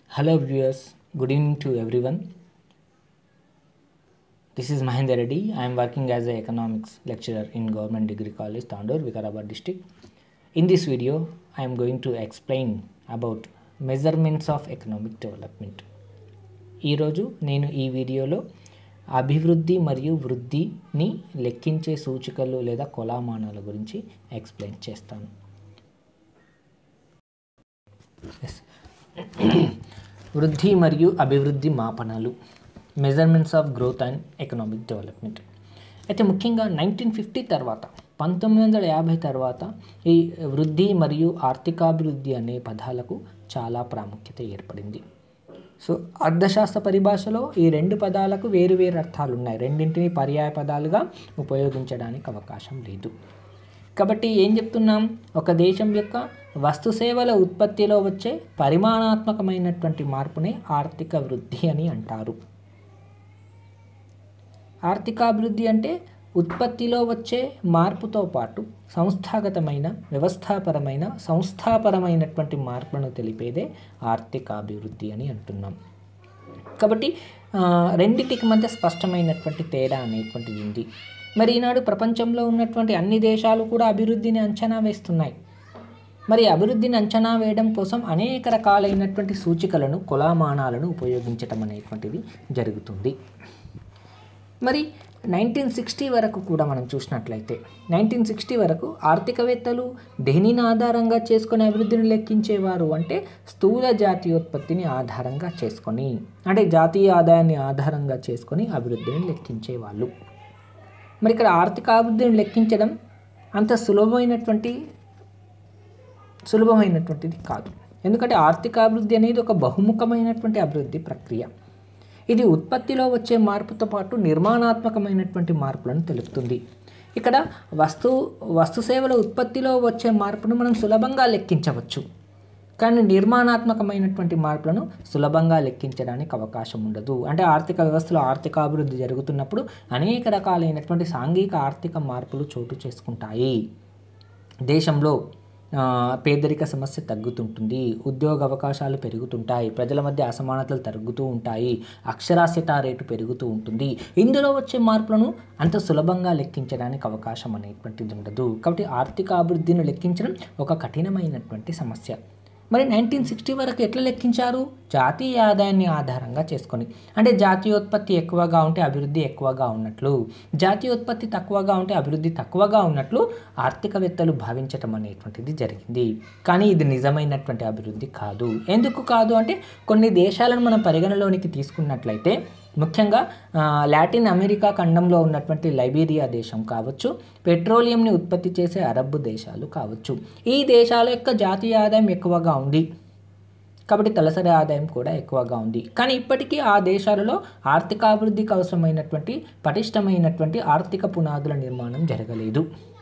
Hello viewers, good evening to everyone. This is Mahendra Reddy. I am working as an economics lecturer in Government Degree College, Tandur, Vikarabad district. In this video, I am going to explain about measurements of economic development. ఈరోజు నేను ఈ వీడియోలో అభివృద్ధి మరియు వృద్ధిని లెక్కించే సూచికలు లేదా కొలామానాల గురించి ఎక్స్ప్లెయిన్ చేస్తాను Yes. వృద్ధి మరియు అభివృద్ధి మాపనాలు measurements of growth and economic development అయితే ముఖ్యంగా నైన్టీన్ ఫిఫ్టీ తర్వాత పంతొమ్మిది వందల యాభై తర్వాత ఈ వృద్ధి మరియు ఆర్థికాభివృద్ధి అనే పదాలకు చాలా ప్రాముఖ్యత ఏర్పడింది సో అర్థశాస్త్ర పరిభాషలో ఈ రెండు పదాలకు వేరు వేరు అర్థాలు ఉన్నాయి రెండింటిని పర్యాయ పదాలుగా ఉపయోగించడానికి అవకాశం లేదు కాబట్టి ఏం చెప్తున్నాం ఒక దేశం యొక్క వస్తు సేవల ఉత్పత్తిలో వచ్చే పరిమాణాత్మకమైనటువంటి మార్పునే ఆర్థిక వృద్ధి అని అంటారు ఆర్థికాభివృద్ధి అంటే ఉత్పత్తిలో వచ్చే మార్పుతో పాటు సంస్థాగతమైన వ్యవస్థాపరమైన సంస్థాపరమైనటువంటి మార్పులను తెలిపేదే ఆర్థికాభివృద్ధి అని అంటున్నాం కాబట్టి ఆ, రెండిటికి మధ్య స్పష్టమైనటువంటి తేడా అనేటువంటిది ఉంది మరి ఈనాడు ప్రపంచంలో ఉన్నటువంటి అన్ని దేశాలు కూడా అభివృద్ధిని అంచనా వేస్తున్నాయి మరి అభివృద్ధిని అంచనా వేయడం కోసం అనేక రకాలైనటువంటి సూచికలను కొలామానాలను ఉపయోగించటం అనేటువంటిది జరుగుతుంది మరి నైన్టీన్ సిక్స్టీ వరకు కూడా మనం చూసినట్లయితే నైన్టీన్ సిక్స్టీ వరకు ఆర్థికవేత్తలు దేనిని ఆధారంగా చేసుకొని అభివృద్ధిని లెక్కించేవారు అంటే స్థూల జాతీయోత్పత్తిని ఆధారంగా చేసుకొని అంటే జాతీయ ఆదాయాన్ని ఆధారంగా చేసుకొని అభివృద్ధిని లెక్కించేవాళ్ళు మరి ఇక్కడ ఆర్థిక అభివృద్ధిని లెక్కించడం అంత సులభమైనటువంటి సులభమైనటువంటిది కాదు ఎందుకంటే ఆర్థికాభివృద్ధి అనేది ఒక బహుముఖమైనటువంటి అభివృద్ధి ప్రక్రియ ఇది ఉత్పత్తిలో వచ్చే మార్పుతో పాటు నిర్మాణాత్మకమైనటువంటి మార్పులను తెలుపుతుంది ఇక్కడ వస్తు వస్తు సేవల ఉత్పత్తిలో వచ్చే మార్పును మనం సులభంగా లెక్కించవచ్చు కానీ నిర్మాణాత్మకమైనటువంటి మార్పులను సులభంగా లెక్కించడానికి అవకాశం ఉండదు అంటే ఆర్థిక వ్యవస్థలో ఆర్థిక అభివృద్ధి జరుగుతున్నప్పుడు అనేక రకాలైనటువంటి సాంఘిక ఆర్థిక మార్పులు చోటు చేసుకుంటాయి దేశంలో ఆ, పేదరిక సమస్య తగ్గుతుంటుంది ఉద్యోగ అవకాశాలు పెరుగుతుంటాయి ప్రజల మధ్య అసమానతలు తగ్గుతూ ఉంటాయి అక్షరాస్యత రేటు పెరుగుతూ ఉంటుంది ఇందులో వచ్చే మార్పులను అంత సులభంగా లెక్కించడానికి అవకాశం అనేటువంటిది ఉండదు కాబట్టి ఆర్థిక అభివృద్ధిని లెక్కించడం ఒక కఠినమైనటువంటి సమస్య మరి నైన్టీన్ సిక్స్టీ వరకు ఎట్లా లెక్కించారు జాతీయ ఆదాయాన్ని ఆధారంగా చేసుకొని అంటే జాతీయోత్పత్తి ఎక్కువగా ఉంటే అభివృద్ధి ఎక్కువగా ఉన్నట్లు జాతీయోత్పత్తి తక్కువగా ఉంటే అభివృద్ధి తక్కువగా ఉన్నట్లు ఆర్థికవేత్తలు భావించటం అనేటువంటిది జరిగింది కానీ ఇది నిజమైనటువంటి అభివృద్ధి కాదు ఎందుకు కాదు అంటే కొన్ని దేశాలను మనం పరిగణలోనికి తీసుకున్నట్లయితే ముఖ్యంగా ఆ, లాటిన్ అమెరికా ఖండంలో ఉన్నటువంటి లైబీరియా దేశం కావచ్చు పెట్రోలియంని ఉత్పత్తి చేసే అరబ్ దేశాలు కావచ్చు ఈ దేశాల యొక్క జాతీయ ఆదాయం ఎక్కువగా ఉంది కాబట్టి తలసరి ఆదాయం కూడా ఎక్కువగా ఉంది కానీ ఇప్పటికీ ఆ దేశాలలో ఆర్థికాభివృద్ధికి అవసరమైనటువంటి పటిష్టమైనటువంటి ఆర్థిక పునాదుల నిర్మాణం జరగలేదు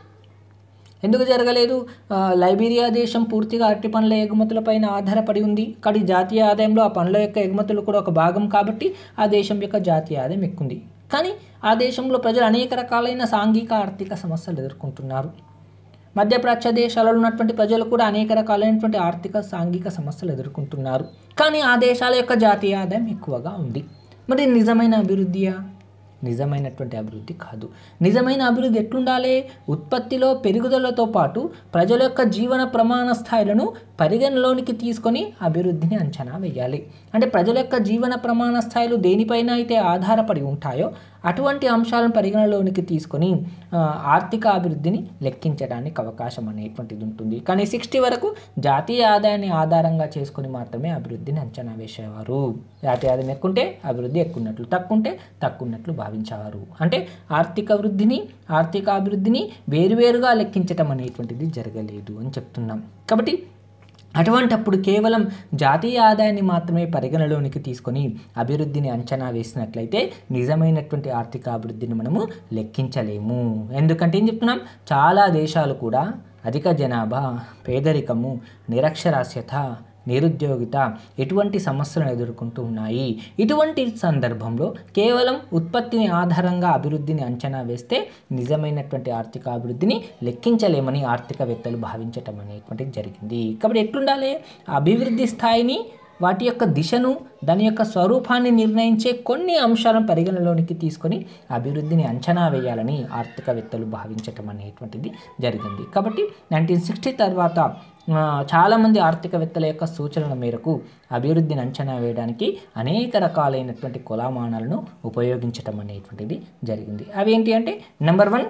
ఎందుకు జరగలేదు ఆ, లైబీరియా దేశం పూర్తిగా అరటి పండ్ల ఎగుమతులపైన ఆధారపడి ఉంది కానీ జాతీయ ఆదాయంలో ఆ పండ్ల యొక్క ఎగుమతులు కూడా ఒక భాగం కాబట్టి ఆ దేశం యొక్క జాతీయ ఆదాయం ఎక్కుంది కానీ ఆ దేశంలో ప్రజలు అనేక రకాలైన సాంఘిక ఆర్థిక సమస్యలు ఎదుర్కొంటున్నారు మధ్యప్రాచ్య దేశాలలో ఉన్నటువంటి ప్రజలు కూడా అనేక రకాలైనటువంటి ఆర్థిక సాంఘిక సమస్యలు ఎదుర్కొంటున్నారు కానీ ఆ దేశాల యొక్క జాతీయ ఆదాయం ఎక్కువగా ఉంది మరి నిజమైన అభివృద్ధియా నిజమైనటువంటి అభివృద్ధి కాదు నిజమైన అభివృద్ధి ఎట్లుండాలి ఉత్పత్తిలో పెరుగుదలతో పాటు ప్రజల యొక్క జీవన ప్రమాణ స్థాయిలను పరిగణలోనికి తీసుకొని అభివృద్ధిని అంచనా వేయాలి అంటే ప్రజల యొక్క జీవన ప్రమాణ స్థాయిలు దేనిపైన అయితే ఆధారపడి ఉంటాయో అటువంటి అంశాలను పరిగణలోనికి తీసుకొని ఆ, ఆర్థిక అభివృద్ధిని లెక్కించడానికి అవకాశం అనేటువంటిది ఉంటుంది కానీ సిక్స్టీ వరకు జాతీయ ఆదాయాన్ని ఆధారంగా చేసుకొని మాత్రమే అభివృద్ధిని అంచనా వేసేవారు జాతీయ ఆదాయం ఎక్కుంటే అభివృద్ధి ఎక్కున్నట్లు తక్కువంటే తక్కున్నట్లు భావించేవారు అంటే ఆర్థిక వృద్ధిని ఆర్థిక అభివృద్ధిని వేరువేరుగా లెక్కించటం అనేటువంటిది జరగలేదు అని చెప్తున్నాం కాబట్టి అటువంటప్పుడు కేవలం జాతీయ ఆదాయాన్ని మాత్రమే పరిగణలోనికి తీసుకొని అభివృద్ధిని అంచనా వేసినట్లయితే నిజమైనటువంటి ఆర్థిక అభివృద్ధిని మనము లెక్కించలేము ఎందుకంటే ఏం చెప్తున్నాం చాలా దేశాలు కూడా అధిక జనాభా పేదరికము నిరక్షరాస్యత నిరుద్యోగిత ఎటువంటి సమస్యలను ఎదుర్కొంటూ ఉన్నాయి ఇటువంటి సందర్భంలో కేవలం ఉత్పత్తిని ఆధారంగా అభివృద్ధిని అంచనా వేస్తే నిజమైనటువంటి ఆర్థిక అభివృద్ధిని లెక్కించలేమని ఆర్థికవేత్తలు భావించటం అనేటువంటిది జరిగింది కాబట్టి ఎట్లుండాలి అభివృద్ధి స్థాయిని వాటి యొక్క దిశను దాని యొక్క స్వరూపాన్ని నిర్ణయించే కొన్ని అంశాలను పరిగణలోనికి తీసుకొని అభివృద్ధిని అంచనా వేయాలని ఆర్థికవేత్తలు భావించటం అనేటువంటిది జరిగింది కాబట్టి నైన్టీన్ సిక్స్టీ తర్వాత ఆ, చాలామంది ఆర్థికవేత్తల యొక్క సూచనల మేరకు అభివృద్ధిని అంచనా వేయడానికి అనేక రకాలైనటువంటి కొలామానాలను ఉపయోగించటం అనేటువంటిది జరిగింది అవి ఏంటి అంటే నెంబర్ వన్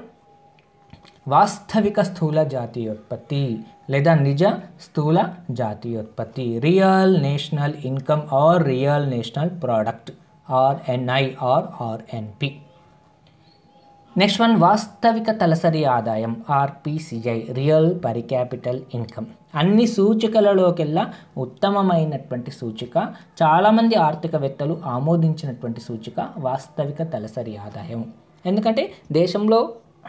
వాస్తవిక స్థూల జాతీయోత్పత్తి లేదా నిజ స్థూల జాతీయోత్పత్తి real national income R real national product RNI are RNP next one వాస్తవిక తలసరి ఆదాయం RPCI real per capital income అన్ని సూచికలలోకెల్లా ఉత్తమమైనటువంటి సూచిక చాలామంది ఆర్థికవేత్తలు ఆమోదించినటువంటి సూచిక వాస్తవిక తలసరి ఆదాయం ఎందుకంటే దేశంలో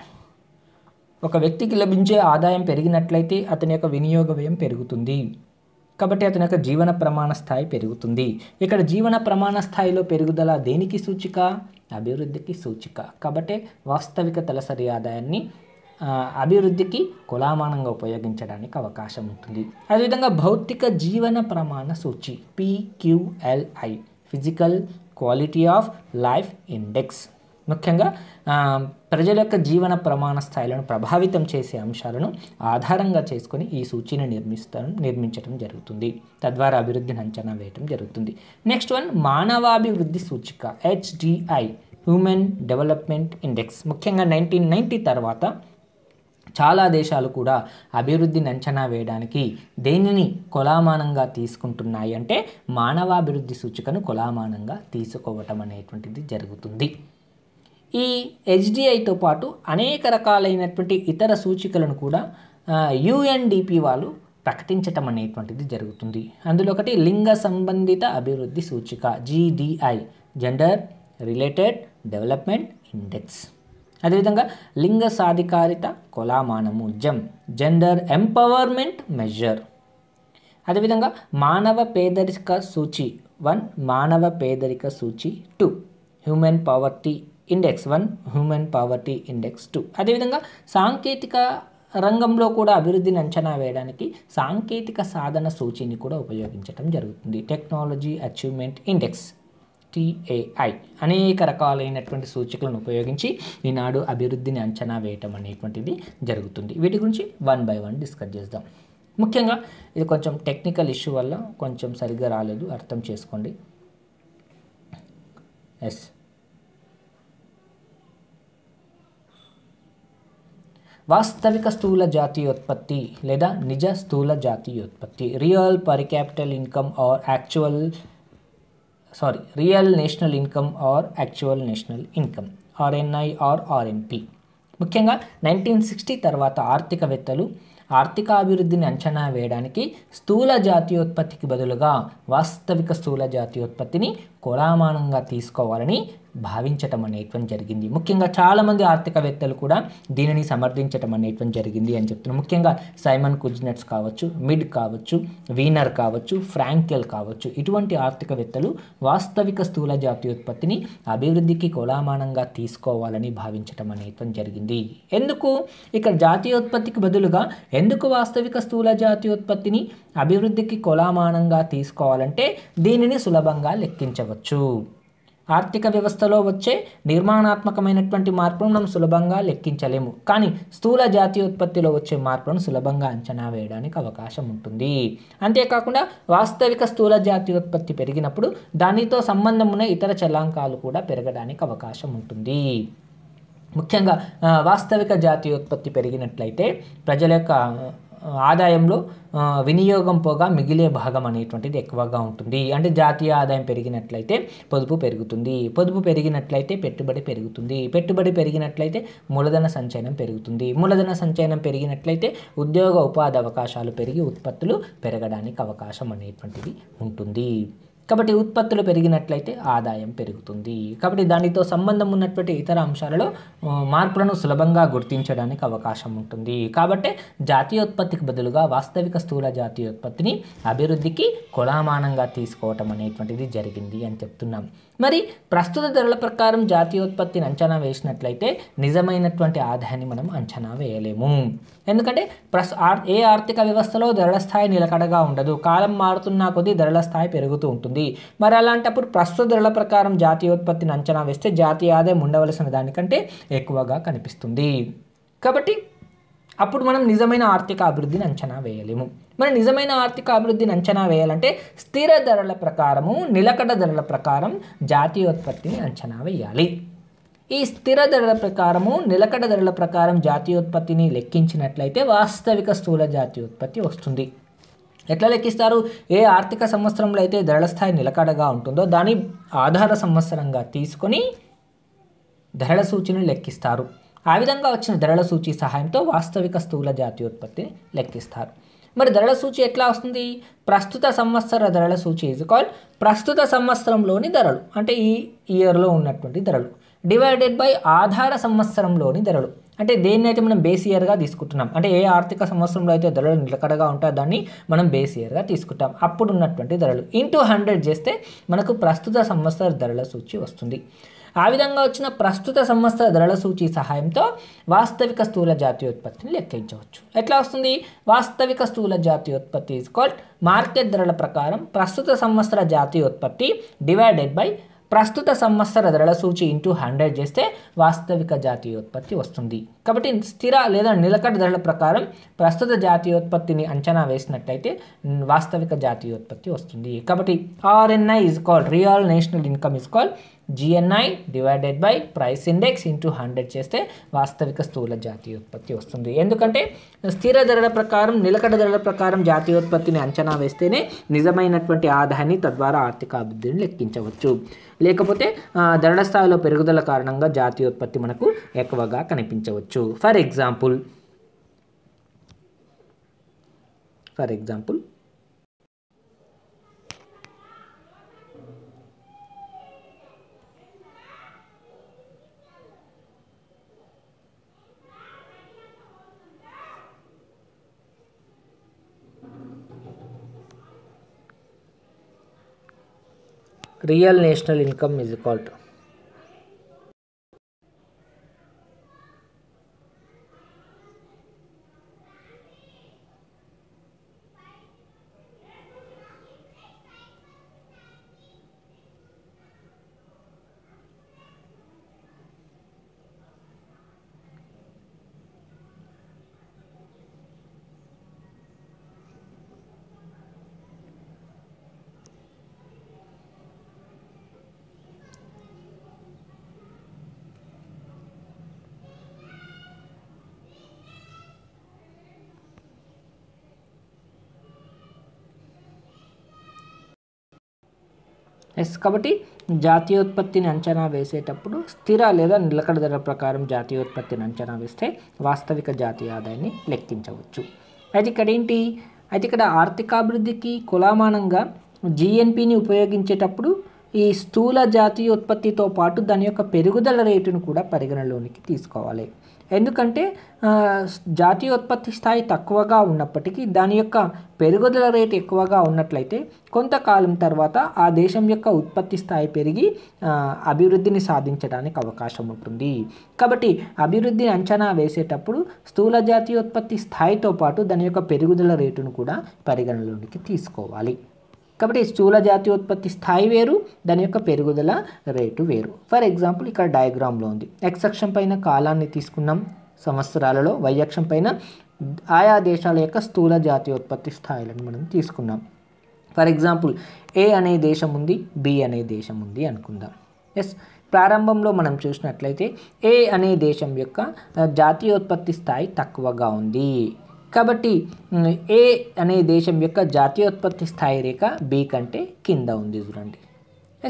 ఒక వ్యక్తికి లభించే ఆదాయం పెరిగినట్లయితే అతని యొక్క వినియోగ వ్యయం పెరుగుతుంది కాబట్టి అతని యొక్క జీవన ప్రమాణ స్థాయి పెరుగుతుంది ఇక్కడ జీవన ప్రమాణ స్థాయిలో పెరుగుదల దేనికి సూచిక అభివృద్ధికి సూచిక కాబట్టి వాస్తవిక తలసరి ఆదాయాన్ని ఆ, అభివృద్ధికి కులామానంగా ఉపయోగించడానికి అవకాశం ఉంటుంది అదేవిధంగా భౌతిక జీవన ప్రమాణ సూచి PQLI physical quality of life index ముఖ్యంగా ఆ, ప్రజల యొక్క జీవన ప్రమాణ స్థాయిలను ప్రభావితం చేసే అంశాలను ఆధారంగా చేసుకొని ఈ సూచీని నిర్మిస్తాం నిర్మించడం జరుగుతుంది తద్వారా అభివృద్ధిని అంచనా వేయటం జరుగుతుంది నెక్స్ట్ వన్ మానవాభివృద్ధి సూచిక హెచ్డిఐ హ్యూమన్ డెవలప్మెంట్ ఇండెక్స్ ముఖ్యంగా నైన్టీన్ నైంటీ తర్వాత చాలా దేశాలు కూడా అభివృద్ధిని అంచనా వేయడానికి దేనిని కొలామానంగా తీసుకుంటున్నాయి అంటే మానవాభివృద్ధి సూచికను కొలామానంగా తీసుకోవటం అనేటువంటిది జరుగుతుంది ఈ హెచ్డిఐతో పాటు అనేక రకాలైనటువంటి ఇతర సూచికలను కూడా యుఎన్డిపి వాళ్ళు ప్రకటించటం అనేటువంటిది జరుగుతుంది అందులో ఒకటి లింగ సంబంధిత అభివృద్ధి సూచిక GDI gender related development index అదేవిధంగా లింగ సాధికారిత కొలామానము జెమ్ జెండర్ ఎంపవర్మెంట్ మెజర్ అదేవిధంగా మానవ పేదరిక సూచి వన్ మానవ పేదరిక సూచి two human poverty index one human poverty index two అదేవిధంగా సాంకేతిక రంగంలో కూడా అభివృద్ధిని అంచనా వేయడానికి సాంకేతిక సాధన సూచిని కూడా ఉపయోగించడం జరుగుతుంది టెక్నాలజీ అచీవ్మెంట్ ఇండెక్స్ టిఏఐ అనేక రకాలైనటువంటి సూచికలను ఉపయోగించి ఈనాడు అభివృద్ధిని అంచనా వేయటం అనేటువంటిది జరుగుతుంది వీటి గురించి వన్ బై వన్ డిస్కస్ చేద్దాం ముఖ్యంగా ఇది కొంచెం టెక్నికల్ ఇష్యూ వల్ల కొంచెం సరిగ్గా రాలేదు అర్థం చేసుకోండి ఎస్ వాస్తవిక స్థూల జాతీయోత్పత్తి లేదా నిజ స్థూల జాతీయోత్పత్తి real per capital income or actual sorry real national income or actual national income RNI are RNP ముఖ్యంగా నైన్టీన్ సిక్స్టీ తర్వాత ఆర్థికవేత్తలు ఆర్థికాభివృద్ధిని అంచనా వేయడానికి స్థూల జాతీయోత్పత్తికి బదులుగా వాస్తవిక స్థూల జాతీయోత్పత్తిని కొలామానంగా తీసుకోవాలని భావించటం అనేటువంటి జరిగింది ముఖ్యంగా చాలామంది ఆర్థికవేత్తలు కూడా దీనిని సమర్థించటం అనేటువంటి జరిగింది అని చెప్తున్నారు ముఖ్యంగా సైమన్ కుజ్నెట్స్ కావచ్చు మిడ్ కావచ్చు వీనర్ కావచ్చు ఫ్రాంకెల్ కావచ్చు ఇటువంటి ఆర్థికవేత్తలు వాస్తవిక స్థూల జాతీయోత్పత్తిని అభివృద్ధికి కొలామానంగా తీసుకోవాలని భావించటం అనేటువంటి జరిగింది ఎందుకు ఇక్కడ జాతీయోత్పత్తికి బదులుగా ఎందుకు వాస్తవిక స్థూల జాతీయోత్పత్తిని అభివృద్ధికి కొలామానంగా తీసుకోవాలంటే దీనిని సులభంగా లెక్కించవచ్చు ఆర్థిక వ్యవస్థలో వచ్చే నిర్మాణాత్మకమైనటువంటి మార్పులను మనం సులభంగా లెక్కించలేము కానీ స్థూల జాతీయోత్పత్తిలో వచ్చే మార్పులను సులభంగా అంచనా వేయడానికి అవకాశం ఉంటుంది అంతేకాకుండా వాస్తవిక స్థూల జాతీయోత్పత్తి పెరిగినప్పుడు దానితో సంబంధం ఉన్న ఇతర చలాంకాలు కూడా పెరగడానికి అవకాశం ఉంటుంది ముఖ్యంగా ఆ, వాస్తవిక జాతీయోత్పత్తి పెరిగినట్లయితే ప్రజల యొక్క ఆ, ఆదాయంలో ఆ, వినియోగం పోగా మిగిలే భాగం అనేటువంటిది ఎక్కువగా ఉంటుంది అంటే జాతీయ ఆదాయం పెరిగినట్లయితే పొదుపు పెరుగుతుంది పొదుపు పెరిగినట్లయితే పెట్టుబడి పెరుగుతుంది పెట్టుబడి పెరిగినట్లయితే మూలధన సంచయనం పెరుగుతుంది మూలధన సంచయనం పెరిగినట్లయితే ఉద్యోగ ఉపాధి అవకాశాలు పెరిగి ఉత్పత్తులు పెరగడానికి అవకాశం అనేటువంటిది ఉంటుంది కాబట్టి ఉత్పత్తులు పెరిగినట్లయితే ఆదాయం పెరుగుతుంది కాబట్టి దానితో సంబంధం ఉన్నటువంటి ఇతర అంశాలలో ఆ, మార్పులను సులభంగా గుర్తించడానికి అవకాశం ఉంటుంది కాబట్టి జాతీయోత్పత్తికి బదులుగా వాస్తవిక స్థూల జాతీయోత్పత్తిని అభివృద్ధికి కొలామానంగా తీసుకోవటం అనేటువంటిది జరిగింది అని చెప్తున్నాం మరి ప్రస్తుత ధరల ప్రకారం జాతీయోత్పత్తిని అంచనా వేసినట్లయితే నిజమైనటువంటి ఆదాయాన్ని మనం అంచనా వేయలేము ఎందుకంటే ప్రస్ ఆర్ ఏ ఆర్థిక వ్యవస్థలో ధరల స్థాయి నిలకడగా ఉండదు కాలం మారుతున్న కొద్దీ ధరల స్థాయి పెరుగుతూ ఉంటుంది మరి అలాంటప్పుడు ప్రస్తుత ధరల ప్రకారం జాతీయోత్పత్తిని అంచనా వేస్తే జాతీయ ఆదాయం ఉండవలసిన దానికంటే ఎక్కువగా కనిపిస్తుంది కాబట్టి అప్పుడు మనం నిజమైన ఆర్థిక అభివృద్ధిని అంచనా వేయలేము మరి నిజమైన ఆర్థిక అభివృద్ధిని అంచనా వేయాలంటే స్థిర ధరల ప్రకారము నిలకడ ధరల ప్రకారం జాతీయోత్పత్తిని అంచనా వేయాలి ఈ స్థిర ధరల ప్రకారము నిలకడ ధరల ప్రకారం జాతీయోత్పత్తిని లెక్కించినట్లయితే వాస్తవిక స్థూల జాతీయోత్పత్తి వస్తుంది ఎట్లా లెక్కిస్తారు ఏ ఆర్థిక సంవత్సరంలో అయితే ధరల స్థాయి నిలకడగా ఉంటుందో దాని ఆధార సంవత్సరంగా తీసుకొని ధరల సూచిని లెక్కిస్తారు ఆ విధంగా వచ్చిన ధరల సూచి సహాయంతో వాస్తవిక స్థూల జాతీయోత్పత్తిని లెక్కిస్తారు మరి ధరల సూచి ఎట్లా వస్తుంది ప్రస్తుత సంవత్సర ధరల సూచి ఈజ్ కాల్ ప్రస్తుత సంవత్సరంలోని ధరలు అంటే ఈ ఇయర్లో ఉన్నటువంటి ధరలు డివైడెడ్ బై ఆధార సంవత్సరంలోని ధరలు అంటే దేన్ని అయితే మనం బేస్ ఇయర్గా తీసుకుంటున్నాం అంటే ఏ ఆర్థిక సంవత్సరంలో అయితే ధరలు నిలకడగా ఉంటాయో దాన్ని మనం బేస్ ఇయర్గా తీసుకుంటాం అప్పుడు ఉన్నటువంటి ధరలు ఇంటూ హండ్రెడ్ చేస్తే మనకు ప్రస్తుత సంవత్సర ధరల సూచి వస్తుంది ఆ విధంగా వచ్చిన ప్రస్తుత సంవత్సర ధరల సూచి సహాయంతో వాస్తవిక స్థూల జాతీయోత్పత్తిని లెక్కించవచ్చు ఎట్లా వస్తుంది వాస్తవిక స్థూల జాతీయోత్పత్తి ఈజ్ కాల్డ్ మార్కెట్ ధరల ప్రకారం ప్రస్తుత సంవత్సర జాతీయోత్పత్తి డివైడెడ్ బై ప్రస్తుత సంవత్సర ధరల సూచి ఇంటూ హండ్రెడ్ చేస్తే వాస్తవిక జాతీయోత్పత్తి వస్తుంది కాబట్టి స్థిర లేదా నిలకడ ధరల ప్రకారం ప్రస్తుత జాతీయోత్పత్తిని అంచనా వేసినట్టయితే మ్, వాస్తవిక జాతీయోత్పత్తి వస్తుంది కాబట్టి RNI is called real national income is called GNI divided by price index into hundred చేస్తే వాస్తవిక స్థూల జాతీయోత్పత్తి వస్తుంది ఎందుకంటే స్థిర ధరల ప్రకారం నిలకడ ధరల ప్రకారం జాతీయోత్పత్తిని అంచనా వేస్తేనే నిజమైనటువంటి ఆదాయాన్ని తద్వారా ఆర్థిక అభివృద్ధిని లెక్కించవచ్చు లేకపోతే ఆ, ధరల స్థాయిలో పెరుగుదల కారణంగా జాతీయోత్పత్తి మనకు ఎక్కువగా కనిపించవచ్చు for example for example real national income is equal to S కాబట్టి జాతీయోత్పత్తిని అంచనా వేసేటప్పుడు స్థిర లేదా నిలకడ ధర ప్రకారం జాతీయోత్పత్తిని అంచనా వేస్తే వాస్తవిక జాతీయ ఆదాయాన్ని లెక్కించవచ్చు అయితే ఇక్కడ ఏంటి అయితే ఇక్కడ ఆర్థికాభివృద్ధికి కులామానంగా జిఎన్పిని ఉపయోగించేటప్పుడు ఈ స్థూల జాతీయోత్పత్తితో పాటు దాని యొక్క పెరుగుదల రేటును కూడా పరిగణలోనికి తీసుకోవాలి ఎందుకంటే ఆ, జాతీయోత్పత్తి స్థాయి తక్కువగా ఉన్నప్పటికీ దాని యొక్క పెరుగుదల రేటు ఎక్కువగా ఉన్నట్లయితే కొంతకాలం తర్వాత ఆ దేశం యొక్క ఉత్పత్తి స్థాయి పెరిగి ఆ, అభివృద్ధిని సాధించడానికి అవకాశం ఉంటుంది కాబట్టి అభివృద్ధిని అంచనా వేసేటప్పుడు స్థూల జాతీయోత్పత్తి స్థాయితో పాటు దాని యొక్క పెరుగుదల రేటును కూడా పరిగణలోనికి తీసుకోవాలి కాబట్టి స్థూల జాతీయోత్పత్తి స్థాయి వేరు దాని యొక్క పెరుగుదల రేటు వేరు ఫర్ ఎగ్జాంపుల్ ఇక్కడ డయాగ్రామ్లో ఉంది ఎక్స్ అక్షం పైన కాలాన్ని తీసుకున్నాం సంవత్సరాలలో వై అక్షం పైన ఆయా దేశాల యొక్క స్థూల జాతీయోత్పత్తి స్థాయిలను మనం తీసుకున్నాం ఫర్ ఎగ్జాంపుల్ ఏ అనే దేశం ఉంది బి అనే దేశం ఉంది అనుకుందాం ఎస్ ప్రారంభంలో మనం చూసినట్లయితే ఏ అనే దేశం యొక్క ఆ, జాతీయోత్పత్తి స్థాయి తక్కువగా ఉంది కాబట్టి మ్, ఏ అనే దేశం యొక్క జాతీయోత్పత్తి స్థాయి రేఖ బి కంటే కింద ఉంది చూడండి ఎస్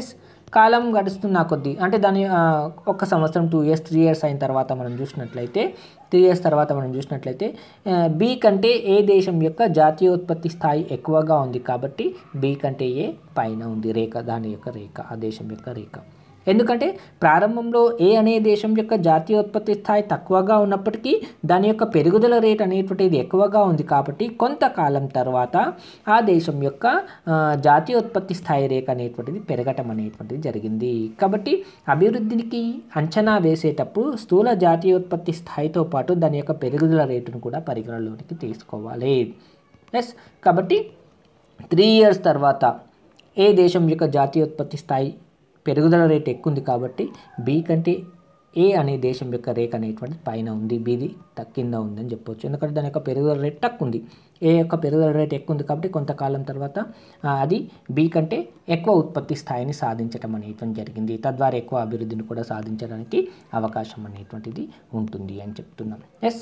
కాలం గడుస్తున్న కొద్దీ అంటే దాని ఆ, ఒక సంవత్సరం టూ ఇయర్స్ త్రీ ఇయర్స్ అయిన తర్వాత మనం చూసినట్లయితే త్రీ ఇయర్స్ తర్వాత మనం చూసినట్లయితే బి కంటే ఏ దేశం యొక్క జాతీయోత్పత్తి స్థాయి ఎక్కువగా ఉంది కాబట్టి బి కంటే ఏ పైన ఉంది రేఖ దాని యొక్క రేఖ ఆ దేశం యొక్క రేఖ ఎందుకంటే ప్రారంభంలో ఏ అనే దేశం యొక్క జాతీయోత్పత్తి స్థాయి తక్కువగా ఉన్నప్పటికీ దాని యొక్క పెరుగుదల రేట్ అనేటువంటిది ఎక్కువగా ఉంది కాబట్టి కొంతకాలం తర్వాత ఆ దేశం యొక్క ఆ, జాతీయోత్పత్తి స్థాయి రేఖ అనేటువంటిది పెరగటం అనేటువంటిది జరిగింది కాబట్టి అభివృద్ధికి అంచనా వేసేటప్పుడు స్థూల జాతీయోత్పత్తి స్థాయితో పాటు దాని యొక్క పెరుగుదల రేటును కూడా పరిగణలోనికి తీసుకోవాలి ఎస్ కాబట్టి త్రీ ఇయర్స్ తర్వాత ఏ దేశం యొక్క జాతీయోత్పత్తి స్థాయి పెరుగుదల రేట్ ఎక్కువ ఉంది కాబట్టి బి కంటే ఏ అనే దేశం యొక్క రేఖ అనేటువంటిది పైన ఉంది బిది కింద ఉందని చెప్పొచ్చు ఎందుకంటే దాని యొక్క పెరుగుదల రేట్ తక్కువ ఉంది ఏ యొక్క పెరుగుదల రేట్ ఎక్కువ ఉంది కాబట్టి కొంతకాలం తర్వాత ఆ, అది బి కంటే ఎక్కువ ఉత్పత్తి స్థాయిని సాధించడం అనేటువంటి జరిగింది తద్వారా ఎక్కువ అభివృద్ధిని కూడా సాధించడానికి అవకాశం అనేటువంటిది ఉంటుంది అని చెప్తున్నాం ఎస్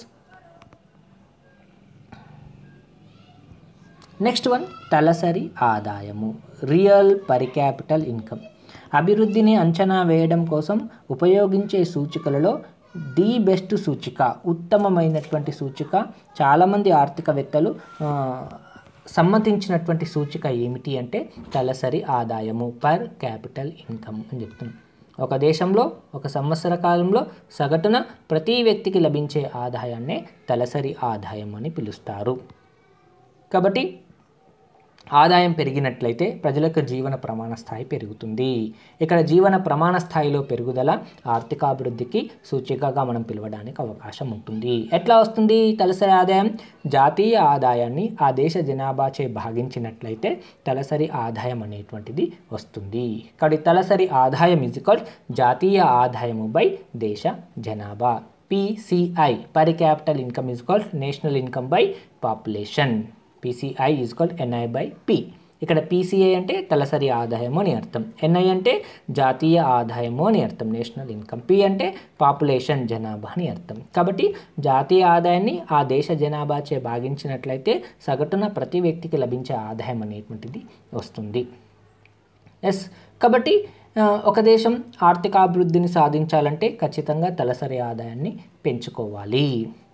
నెక్స్ట్ వన్ తలసరి ఆదాయము రియల్ పర్ క్యాపిటల్ ఇన్కమ్ అభివృద్ధిని అంచనా వేయడం కోసం ఉపయోగించే సూచికలలో ది బెస్ట్ సూచిక ఉత్తమమైనటువంటి సూచిక చాలామంది ఆర్థికవేత్తలు ఆ, సమ్మతించినటువంటి సూచిక ఏమిటి అంటే తలసరి ఆదాయము పర్ క్యాపిటల్ ఇన్కమ్ అని చెప్తున్నాం ఒక దేశంలో ఒక సంవత్సర కాలంలో సగటున ప్రతి వ్యక్తికి లభించే ఆదాయాన్నే తలసరి ఆదాయం అని పిలుస్తారు కాబట్టి ఆదాయం పెరిగినట్లయితే ప్రజల యొక్క జీవన ప్రమాణ స్థాయి పెరుగుతుంది ఇక్కడ జీవన ప్రమాణ స్థాయిలో పెరుగుదల ఆర్థికాభివృద్ధికి సూచికగా మనం పిలవడానికి అవకాశం ఉంటుంది ఎట్లా వస్తుంది తలసరి ఆదాయం జాతీయ ఆదాయాన్ని ఆ దేశ జనాభాచే భాగించినట్లయితే తలసరి ఆదాయం అనేటువంటిది వస్తుంది కాబట్టి తలసరి ఆదాయం ఇజికల్ జాతీయ ఆదాయము బై దేశ జనాభా PCI per capital income is called national income by population PCI is called NI by P ఇక్కడ పీసీఐ అంటే తలసరి ఆదాయము అని అర్థం ఎన్ఐ అంటే జాతీయ ఆదాయము అని అర్థం నేషనల్ ఇన్కమ్ పి అంటే పాపులేషన్ జనాభా అని అర్థం కాబట్టి జాతీయ ఆదాయాన్ని ఆ దేశ జనాభాచే భాగించినట్లయితే సగటున ప్రతి వ్యక్తికి లభించే ఆదాయం అనేటువంటిది వస్తుంది ఎస్ కాబట్టి ఆ, ఒక దేశం ఆర్థికాభివృద్ధిని సాధించాలంటే ఖచ్చితంగా తలసరి ఆదాయాన్ని పెంచుకోవాలి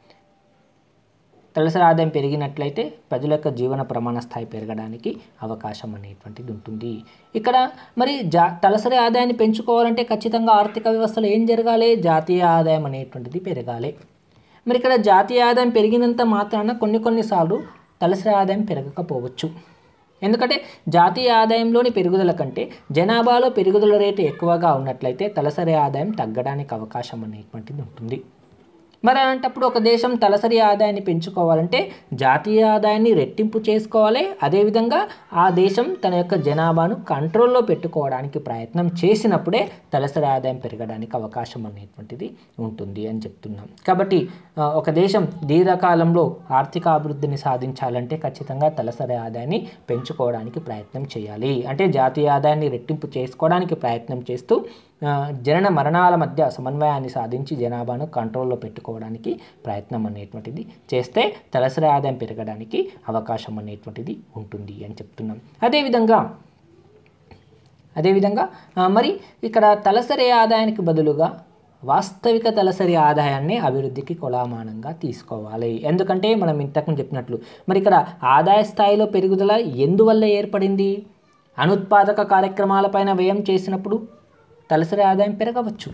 తలసరి ఆదాయం పెరిగినట్లయితే ప్రజల యొక్క జీవన ప్రమాణ స్థాయి పెరగడానికి అవకాశం అనేటువంటిది ఉంటుంది ఇక్కడ మరి జా తలసరి ఆదాయాన్ని పెంచుకోవాలంటే ఖచ్చితంగా ఆర్థిక వ్యవస్థలో ఏం జరగాలి జాతీయ ఆదాయం అనేటువంటిది పెరగాలి మరి ఇక్కడ జాతీయ ఆదాయం పెరిగినంత మాత్రాన కొన్ని కొన్నిసార్లు తలసరి ఆదాయం పెరగకపోవచ్చు ఎందుకంటే జాతీయ ఆదాయంలోని పెరుగుదల కంటే జనాభాలో పెరుగుదల రేటు ఎక్కువగా ఉన్నట్లయితే తలసరి ఆదాయం తగ్గడానికి అవకాశం అనేటువంటిది ఉంటుంది మరి అలాంటప్పుడు ఒక దేశం తలసరి ఆదాయాన్ని పెంచుకోవాలంటే జాతీయ ఆదాయాన్ని రెట్టింపు చేసుకోవాలి అదేవిధంగా ఆ దేశం తన యొక్క జనాభాను కంట్రోల్లో పెట్టుకోవడానికి ప్రయత్నం చేసినప్పుడే తలసరి ఆదాయం పెరగడానికి అవకాశం అనేటువంటిది ఉంటుంది అని చెప్తున్నాం కాబట్టి ఆ, ఒక దేశం దీర్ఘకాలంలో ఆర్థిక అభివృద్ధిని సాధించాలంటే ఖచ్చితంగా తలసరి ఆదాయాన్ని పెంచుకోవడానికి ప్రయత్నం చేయాలి అంటే జాతీయ ఆదాయాన్ని రెట్టింపు చేసుకోవడానికి ప్రయత్నం చేస్తూ ఆ, జనన మరణాల మధ్య సమన్వయాన్ని సాధించి జనాభాను కంట్రోల్లో పెట్టుకోవడానికి ప్రయత్నం అనేటువంటిది చేస్తే తలసరి ఆదాయం పెరగడానికి అవకాశం అనేటువంటిది ఉంటుంది అని చెప్తున్నాం అదేవిధంగా అదేవిధంగా ఆ, మరి ఇక్కడ తలసరి ఆదాయానికి బదులుగా వాస్తవిక తలసరి ఆదాయాన్ని అభివృద్ధికి కొలామానంగా తీసుకోవాలి ఎందుకంటే మనం ఇంతకు చెప్పినట్లు మరి ఇక్కడ ఆదాయ స్థాయిలో పెరుగుదల ఎందువల్ల ఏర్పడింది అనుత్పాదక కార్యక్రమాలపైన వ్యయం చేసినప్పుడు తలసరి ఆదాయం పెరగవచ్చు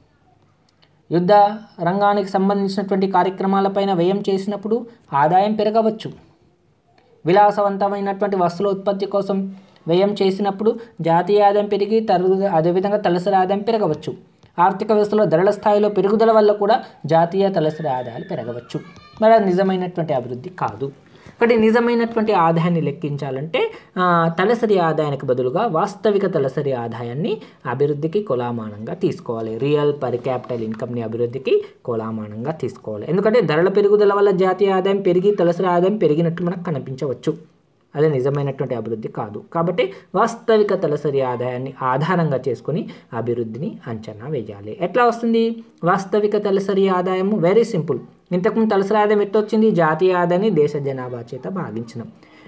యుద్ధ రంగానికి సంబంధించినటువంటి కార్యక్రమాలపైన వ్యయం చేసినప్పుడు ఆదాయం పెరగవచ్చు విలాసవంతమైనటువంటి వస్తువుల ఉత్పత్తి కోసం వ్యయం చేసినప్పుడు జాతీయ ఆదాయం పెరిగి తరుగు అదేవిధంగా తలసరి ఆదాయం పెరగవచ్చు ఆర్థిక వ్యవస్థలో ధరల స్థాయిలో పెరుగుదల వల్ల కూడా జాతీయ తలసరి ఆదాయాలు పెరగవచ్చు మరి అది నిజమైనటువంటి అభివృద్ధి కాదు కాబట్టి నిజమైనటువంటి ఆదాయాన్ని లెక్కించాలంటే ఆ, తలసరి ఆదాయానికి బదులుగా వాస్తవిక తలసరి ఆదాయాన్ని అభివృద్ధికి కొలామానంగా తీసుకోవాలి రియల్ పర్ క్యాపిటల్ ఇన్కమ్ని అభివృద్ధికి కొలామానంగా తీసుకోవాలి ఎందుకంటే ధరల పెరుగుదల వల్ల జాతీయ ఆదాయం పెరిగి తలసరి ఆదాయం పెరిగినట్టు మనకు కనిపించవచ్చు అది నిజమైనటువంటి అభివృద్ధి కాదు కాబట్టి వాస్తవిక తలసరి ఆదాయాన్ని ఆధారంగా చేసుకొని అభివృద్ధిని అంచనా వేయాలి ఎట్లా వస్తుంది వాస్తవిక తలసరి ఆదాయము వెరీ సింపుల్ ఇంతకుముందు తలసరి ఆదాయం ఎట్లా వచ్చింది జాతీయ ఆదాయాన్ని దేశ జనాభా చేత భాగించినాం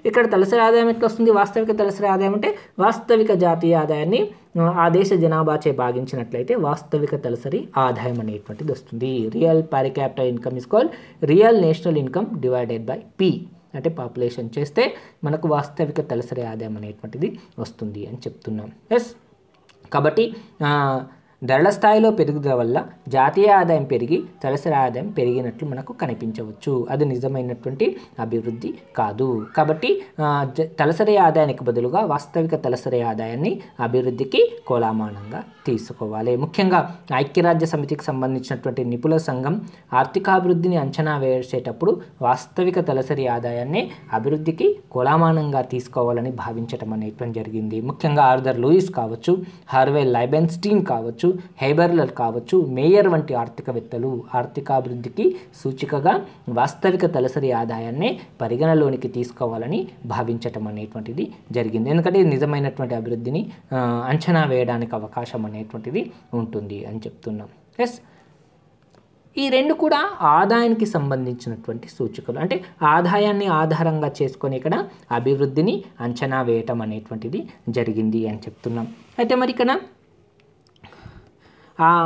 ఇక్కడ తలసరి ఆదాయం ఎట్లా వస్తుంది వాస్తవిక తలసరి ఆదాయం అంటే వాస్తవిక జాతీయ ఆదాయాన్ని ఆ, ఆ దేశ జనాభాచే భాగించినట్లయితే వాస్తవిక తలసరి ఆదాయం అనేటువంటిది వస్తుంది real per capital income is call real national income divided by P అంటే పాపులేషన్ చేస్తే మనకు వాస్తవిక తలసరి ఆదాయం అనేటువంటిది వస్తుంది అని చెప్తున్నాం ఎస్ కాబట్టి ఆ, ధరల స్థాయిలో పెరుగుదల వల్ల జాతీయ ఆదాయం పెరిగి తలసరి ఆదాయం పెరిగినట్లు మనకు కనిపించవచ్చు అది నిజమైనటువంటి అభివృద్ధి కాదు కాబట్టి ఆ, జ- తలసరి ఆదాయానికి బదులుగా వాస్తవిక తలసరి ఆదాయాన్ని అభివృద్ధికి కోలామానంగా తీసుకోవాలి ముఖ్యంగా ఐక్యరాజ్య సమితికి సంబంధించినటువంటి నిపుణుల సంఘం ఆర్థికాభివృద్ధిని అంచనా వేసేటప్పుడు వాస్తవిక తలసరి ఆదాయాన్ని అభివృద్ధికి కోలామానంగా తీసుకోవాలని భావించటం అనేటువంటి జరిగింది ముఖ్యంగా ఆర్థర్ లూయిస్ కావచ్చు హార్వే లైబెన్స్టీన్ కావచ్చు హైబర్లర్ కావచ్చు మేయర్ వంటి ఆర్థికవేత్తలు ఆర్థికాభివృద్ధికి సూచికగా వాస్తవిక తలసరి ఆదాయాన్ని పరిగణలోనికి తీసుకోవాలని భావించటం అనేటువంటిది జరిగింది ఎందుకంటే ఇది నిజమైనటువంటి అభివృద్ధిని ఆ, అంచనా వేయడానికి అవకాశం అనేటువంటిది ఉంటుంది అని చెప్తున్నాం ఎస్ ఈ రెండు కూడా ఆదాయానికి సంబంధించినటువంటి సూచికలు అంటే ఆదాయాన్ని ఆధారంగా చేసుకొని ఇక్కడ అభివృద్ధిని అంచనా వేయటం అనేటువంటిది జరిగింది అని చెప్తున్నాం అయితే మరి ఇక్కడ ఆ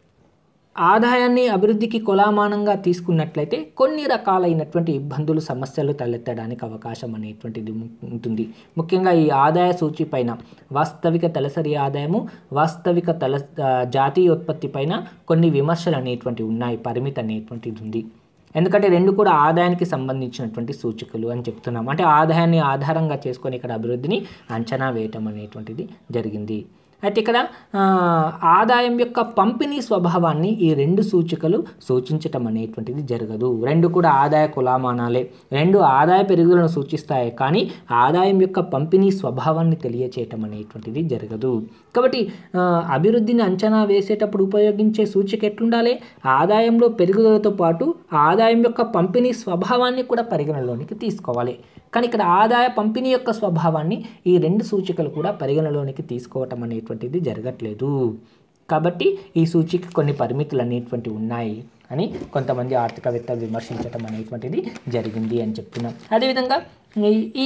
ఆదాయాన్ని అభివృద్ధికి కొలామానంగా తీసుకున్నట్లయితే కొన్ని రకాలైనటువంటి ఇబ్బందులు సమస్యలు తలెత్తడానికి అవకాశం అనేటువంటిది ఉం- ఉంటుంది ముఖ్యంగా ఈ ఆదాయ సూచి పైన వాస్తవిక తలసరి ఆదాయము వాస్తవిక తల ఆ, జాతీయోత్పత్తి పైన కొన్ని విమర్శలు అనేటువంటివి ఉన్నాయి పరిమితి అనేటువంటిది ఉంది ఎందుకంటే రెండు కూడా ఆదాయానికి సంబంధించినటువంటి సూచికలు అని చెప్తున్నాం అంటే ఆదాయాన్ని ఆధారంగా చేసుకొని ఇక్కడ అభివృద్ధిని అంచనా వేయటం అనేటువంటిది జరిగింది అయితే ఇక్కడ ఆ, ఆదాయం యొక్క పంపిణీ స్వభావాన్ని ఈ రెండు సూచికలు సూచించటం అనేటువంటిది జరగదు రెండు కూడా ఆదాయ కులామానాలే రెండు ఆదాయ పెరుగుదలను సూచిస్తాయి కానీ ఆదాయం యొక్క పంపిణీ స్వభావాన్ని తెలియచేయటం అనేటువంటిది జరగదు కాబట్టి ఆ, అభివృద్ధిని అంచనా వేసేటప్పుడు ఉపయోగించే సూచిక ఎట్లుండాలి ఆదాయంలో పెరుగుదలతో పాటు ఆదాయం యొక్క పంపిణీ స్వభావాన్ని కూడా పరిగణలోనికి తీసుకోవాలి కానీ ఇక్కడ ఆదాయ పంపిణీ యొక్క స్వభావాన్ని ఈ రెండు సూచికలు కూడా పరిగణలోనికి తీసుకోవటం అనేటువంటిది జరగట్లేదు కాబట్టి ఈ సూచిక కొన్ని పరిమితులు అనేటువంటివి ఉన్నాయి అని కొంతమంది ఆర్థికవేత్తలు విమర్శించటం అనేటువంటిది జరిగింది అని చెప్తున్నాం అదేవిధంగా ఈ- ఈ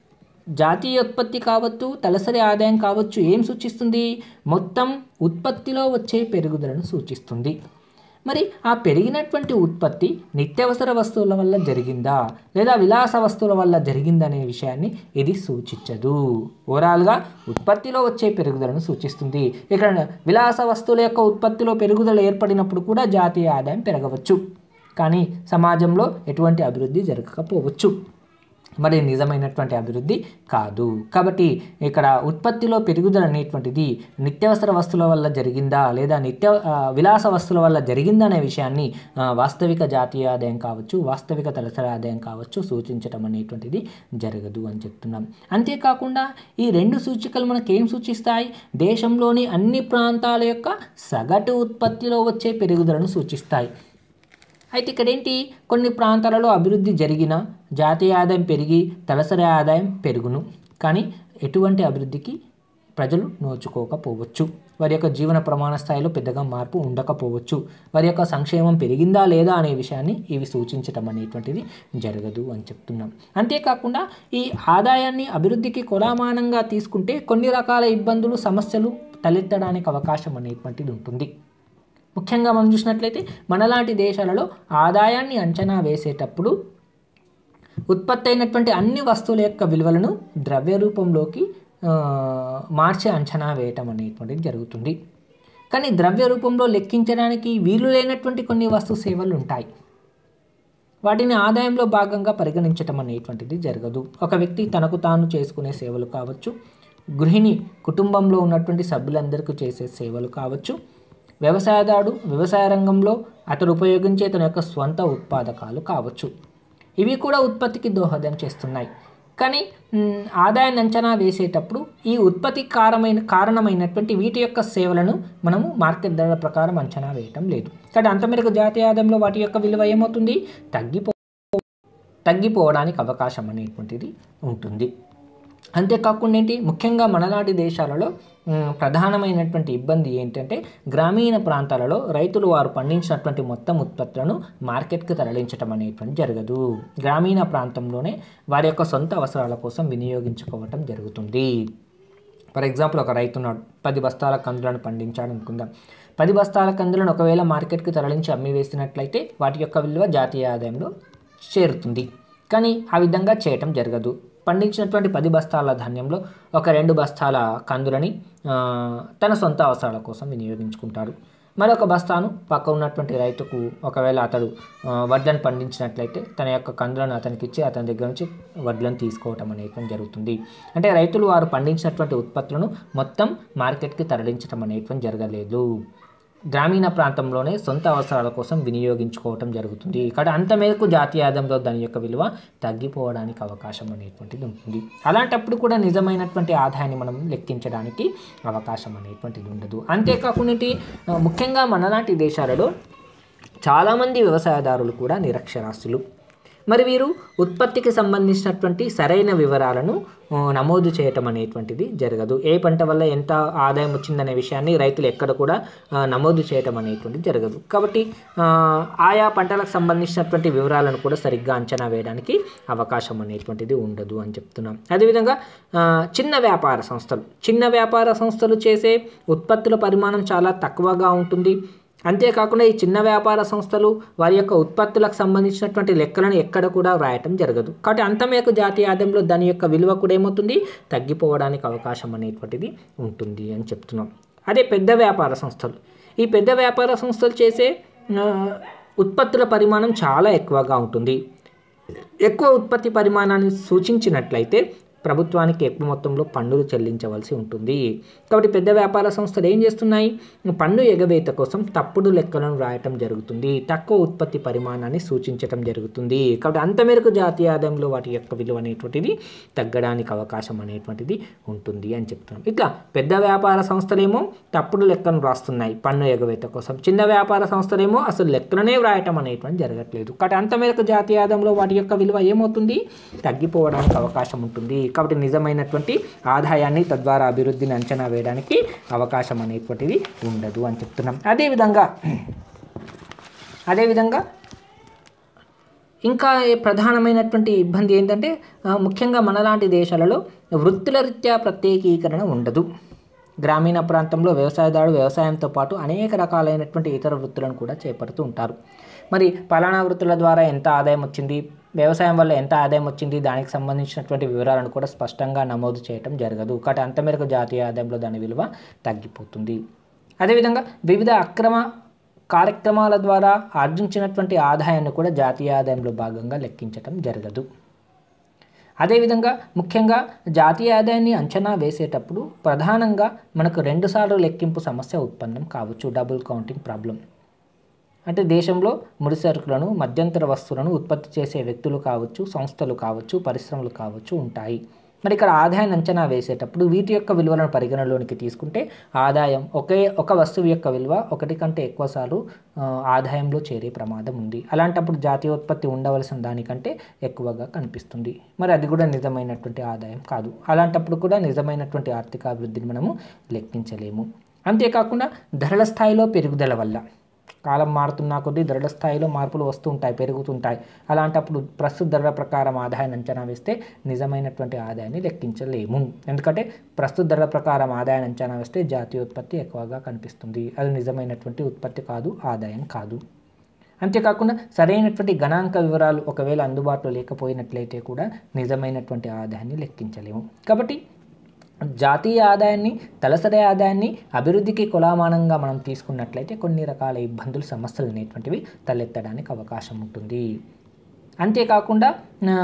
జాతీయ ఉత్పత్తి కావచ్చు తలసరి ఆదాయం కావచ్చు ఏం సూచిస్తుంది మొత్తం ఉత్పత్తిలో వచ్చే పెరుగుదలను సూచిస్తుంది మరి ఆ పెరిగినటువంటి ఉత్పత్తి నిత్యావసర వస్తువుల వల్ల జరిగిందా లేదా విలాస వస్తువుల వల్ల జరిగిందనే విషయాన్ని ఇది సూచించదు ఓవరాల్గా ఉత్పత్తిలో వచ్చే పెరుగుదలను సూచిస్తుంది ఇక్కడ విలాస వస్తువుల యొక్క ఉత్పత్తిలో పెరుగుదల ఏర్పడినప్పుడు కూడా జాతీయ ఆదాయం పెరగవచ్చు కానీ సమాజంలో ఎటువంటి అభివృద్ధి జరగకపోవచ్చు మరి నిజమైనటువంటి అభివృద్ధి కాదు కాబట్టి ఇక్కడ ఉత్పత్తిలో పెరుగుదల అనేటువంటిది నిత్యావసర వస్తువుల వల్ల జరిగిందా లేదా నిత్య ఆ, విలాస వస్తువుల వల్ల జరిగిందా అనే విషయాన్ని ఆ, వాస్తవిక జాతీయ ఆదాయం కావచ్చు వాస్తవిక తలసరి ఆదాయం కావచ్చు సూచించడం అనేటువంటిది జరగదు అని చెప్తున్నాం అంతేకాకుండా ఈ రెండు సూచికలు మనకు ఏం సూచిస్తాయి దేశంలోని అన్ని ప్రాంతాల యొక్క సగటు ఉత్పత్తిలో వచ్చే పెరుగుదలను సూచిస్తాయి అయితే ఇక్కడ ఏంటి కొన్ని ప్రాంతాలలో అభివృద్ధి జరిగిన జాతీయ ఆదాయం పెరిగి తలసరి ఆదాయం పెరుగును కానీ ఎటువంటి అభివృద్ధికి ప్రజలు నోచుకోకపోవచ్చు వారి యొక్క జీవన ప్రమాణ స్థాయిలో పెద్దగా మార్పు ఉండకపోవచ్చు వారి యొక్క సంక్షేమం పెరిగిందా లేదా అనే విషయాన్ని ఇవి సూచించటం అనేటువంటిది జరగదు అని చెప్తున్నాం అంతేకాకుండా ఈ ఆదాయాన్ని అభివృద్ధికి కొలామానంగా తీసుకుంటే కొన్ని రకాల ఇబ్బందులు సమస్యలు తలెత్తడానికి అవకాశం అనేటువంటిది ఉంటుంది ముఖ్యంగా మనం చూసినట్లయితే మనలాంటి దేశాలలో ఆదాయాన్ని అంచనా వేసేటప్పుడు ఉత్పత్తి అయినటువంటి అన్ని వస్తువుల యొక్క విలువలను ద్రవ్య రూపంలోకి ఆ, మార్చి అంచనా వేయటం అనేటువంటిది జరుగుతుంది కానీ ద్రవ్య రూపంలో లెక్కించడానికి వీలు లేనటువంటి కొన్ని వస్తు సేవలు ఉంటాయి వాటిని ఆదాయంలో భాగంగా పరిగణించటం అనేటువంటిది జరగదు ఒక వ్యక్తి తనకు తాను చేసుకునే సేవలు కావచ్చు గృహిణి కుటుంబంలో ఉన్నటువంటి సభ్యులందరికీ చేసే సేవలు కావచ్చు వ్యవసాయదారుడు వ్యవసాయ రంగంలో అతడు ఉపయోగించే తన యొక్క స్వంత ఉత్పాదకాలు కావచ్చు ఇవి కూడా ఉత్పత్తికి దోహదం చేస్తున్నాయి కానీ మ్, ఆదాయాన్ని అంచనా వేసేటప్పుడు ఈ ఉత్పత్తి కారమైన కారణమైనటువంటి వీటి యొక్క సేవలను మనము మార్కెట్ ధరల ప్రకారం అంచనా వేయటం లేదు కానీ అంత మేరకు జాతీయ ఆదాయంలో వాటి యొక్క విలువ ఏమవుతుంది తగ్గిపో తగ్గిపోవడానికి అవకాశం అనేటువంటిది ఉంటుంది అంతేకాకుండా ఏంటి ముఖ్యంగా మనలాంటి దేశాలలో ఉమ్, ప్రధానమైనటువంటి ఇబ్బంది ఏంటంటే గ్రామీణ ప్రాంతాలలో రైతులు వారు పండించినటువంటి మొత్తం ఉత్పత్తులను మార్కెట్కి తరలించడం అనేటువంటి జరగదు గ్రామీణ ప్రాంతంలోనే వారి యొక్క సొంత అవసరాల కోసం వినియోగించుకోవటం జరుగుతుంది ఫర్ ఎగ్జాంపుల్ ఒక రైతు ఉన్నాడు పది బస్తాల కందులను పండించాడు అనుకుందాం పది బస్తాల కందులను ఒకవేళ మార్కెట్కి తరలించి అమ్మి వేసినట్లయితే వాటి యొక్క విలువ జాతీయ ఆదాయంలో చేరుతుంది కానీ ఆ విధంగా చేయటం జరగదు పండించినటువంటి పది బస్తాల ధాన్యంలో ఒక రెండు బస్తాల కందులని ఆ, తన సొంత అవసరాల కోసం వినియోగించుకుంటాడు మరొక బస్తాను పక్క ఉన్నటువంటి రైతుకు ఒకవేళ అతడు ఆ, వడ్లను పండించినట్లయితే తన యొక్క కందులను అతనికి ఇచ్చి అతని దగ్గర నుంచి వడ్లను తీసుకోవటం అనేటువంటి జరుగుతుంది అంటే రైతులు వారు పండించినటువంటి ఉత్పత్తులను మొత్తం మార్కెట్కి తరలించడం అనేటువంటి జరగలేదు గ్రామీణ ప్రాంతంలోనే సొంత అవసరాల కోసం వినియోగించుకోవటం జరుగుతుంది ఇక్కడ అంత మేరకు జాతీయ ఆదాయంలో దాని యొక్క విలువ తగ్గిపోవడానికి అవకాశం అనేటువంటిది ఉంటుంది అలాంటప్పుడు కూడా నిజమైనటువంటి ఆదాయాన్ని మనం లెక్కించడానికి అవకాశం అనేటువంటిది ఉండదు అంతేకాకుండా ఏంటి, ఆ, ముఖ్యంగా మనలాంటి దేశాలలో చాలామంది వ్యవసాయదారులు కూడా నిరక్షరాస్యులు మరి వీరు ఉత్పత్తికి సంబంధించినటువంటి సరైన వివరాలను ఆ, నమోదు చేయటం అనేటువంటిది జరగదు ఏ పంట వల్ల ఎంత ఆదాయం వచ్చిందనే విషయాన్ని రైతులు ఎక్కడ కూడా ఆ, నమోదు చేయటం అనేటువంటిది జరగదు కాబట్టి ఆ, ఆయా పంటలకు సంబంధించినటువంటి వివరాలను కూడా సరిగ్గా అంచనా వేయడానికి అవకాశం అనేటువంటిది ఉండదు అని చెప్తున్నాం అదేవిధంగా ఆ, చిన్న వ్యాపార సంస్థలు చిన్న వ్యాపార సంస్థలు చేసే ఉత్పత్తుల పరిమాణం చాలా తక్కువగా ఉంటుంది అంతేకాకుండా ఈ చిన్న వ్యాపార సంస్థలు వారి యొక్క ఉత్పత్తులకు సంబంధించినటువంటి లెక్కలను ఎక్కడ కూడా వ్రాయటం జరగదు కాబట్టి అంత మేరకు జాతీయ ఆదాయంలో దాని యొక్క విలువ కూడా ఏమవుతుంది తగ్గిపోవడానికి అవకాశం అనేటువంటిది ఉంటుంది అని చెప్తున్నాం అదే పెద్ద వ్యాపార సంస్థలు ఈ పెద్ద వ్యాపార సంస్థలు చేసే ఆ, ఉత్పత్తుల పరిమాణం చాలా ఎక్కువగా ఉంటుంది ఎక్కువ ఉత్పత్తి పరిమాణాన్ని సూచించినట్లయితే ప్రభుత్వానికి ఎక్కువ మొత్తంలో పన్నులు చెల్లించవలసి ఉంటుంది కాబట్టి పెద్ద వ్యాపార సంస్థలు ఏం చేస్తున్నాయి పన్ను ఎగవేత కోసం తప్పుడు లెక్కలను రాయటం జరుగుతుంది తక్కువ ఉత్పత్తి పరిమాణాన్ని సూచించటం జరుగుతుంది కాబట్టి అంత మేరకు జాతీయ ఆదాయంలో వాటి యొక్క విలువ అనేటువంటిది తగ్గడానికి అవకాశం అనేటువంటిది ఉంటుంది అని చెప్తున్నాం ఇట్లా పెద్ద వ్యాపార సంస్థలేమో తప్పుడు లెక్కను రాస్తున్నాయి పన్ను ఎగవేత కోసం చిన్న వ్యాపార సంస్థలేమో అసలు లెక్కలనే వ్రాయటం అనేటువంటి జరగట్లేదు కాబట్టి అంత మేరకు జాతీయ ఆదాయంలో వాటి యొక్క విలువ ఏమవుతుంది తగ్గిపోవడానికి అవకాశం ఉంటుంది కాబట్టి నిజమైనటువంటి ఆదాయాన్ని తద్వారా అభివృద్ధిని అంచనా వేయడానికి అవకాశం అనేటువంటిది ఉండదు అని చెప్తున్నాం అదేవిధంగా అదేవిధంగా ఇంకా ఏ ప్రధానమైనటువంటి ఇబ్బంది ఏంటంటే ఆ, ముఖ్యంగా మనలాంటి దేశాలలో వృత్తుల రీత్యా ప్రత్యేకీకరణ ఉండదు గ్రామీణ ప్రాంతంలో వ్యవసాయదారుడు వ్యవసాయంతో పాటు అనేక రకాలైనటువంటి ఇతర వృత్తులను కూడా చేపడుతూ ఉంటారు మరి పలానా వృత్తుల ద్వారా ఎంత ఆదాయం వచ్చింది వ్యవసాయం వల్ల ఎంత ఆదాయం వచ్చింది దానికి సంబంధించినటువంటి వివరాలను కూడా స్పష్టంగా నమోదు చేయటం జరగదు కాబట్టి అంత మేరకు జాతీయ ఆదాయంలో దాని విలువ తగ్గిపోతుంది అదేవిధంగా వివిధ అక్రమ కార్యక్రమాల ద్వారా ఆర్జించినటువంటి ఆదాయాన్ని కూడా జాతీయ ఆదాయంలో భాగంగా లెక్కించటం జరగదు అదేవిధంగా ముఖ్యంగా జాతీయ ఆదాయాన్ని అంచనా వేసేటప్పుడు ప్రధానంగా మనకు రెండుసార్లు లెక్కింపు సమస్య ఉత్పన్నం కావచ్చు డబుల్ కౌంటింగ్ ప్రాబ్లం అంటే దేశంలో ముడి సరుకులను మధ్యంతర వస్తువులను ఉత్పత్తి చేసే వ్యక్తులు కావచ్చు సంస్థలు కావచ్చు పరిశ్రమలు కావచ్చు ఉంటాయి మరి ఇక్కడ ఆదాయాన్ని అంచనా వేసేటప్పుడు వీటి యొక్క విలువలను పరిగణలోనికి తీసుకుంటే ఆదాయం ఒకే ఒక వస్తువు యొక్క విలువ ఒకటి కంటే ఎక్కువసార్లు ఆ, ఆదాయంలో చేరే ప్రమాదం ఉంది అలాంటప్పుడు జాతీయోత్పత్తి ఉండవలసిన దానికంటే ఎక్కువగా కనిపిస్తుంది మరి అది కూడా నిజమైనటువంటి ఆదాయం కాదు అలాంటప్పుడు కూడా నిజమైనటువంటి ఆర్థిక అభివృద్ధిని మనము లెక్కించలేము అంతేకాకుండా ధరల స్థాయిలో పెరుగుదల వల్ల కాలం మారుతున్న కొద్దీ ధరల స్థాయిలో మార్పులు వస్తుంటాయి పెరుగుతుంటాయి అలాంటప్పుడు ప్రస్తుత ధరల ప్రకారం ఆదాయాన్ని అంచనా వేస్తే నిజమైనటువంటి ఆదాయాన్ని లెక్కించలేము ఎందుకంటే ప్రస్తుత ధరల ప్రకారం ఆదాయాన్ని అంచనా వేస్తే జాతీయోత్పత్తి ఎక్కువగా కనిపిస్తుంది అది నిజమైనటువంటి ఉత్పత్తి కాదు ఆదాయం కాదు అంతేకాకుండా సరైనటువంటి గణాంక వివరాలు ఒకవేళ అందుబాటులో లేకపోయినట్లయితే కూడా నిజమైనటువంటి ఆదాయాన్ని లెక్కించలేము కాబట్టి జాతీయ ఆదాయాన్ని తలసరి ఆదాయాన్ని అభివృద్ధికి కొలామానంగా మనం తీసుకున్నట్లయితే కొన్ని రకాల ఇబ్బందులు సమస్యలు అనేటువంటివి తలెత్తడానికి అవకాశం ఉంటుంది అంతేకాకుండా ఆ,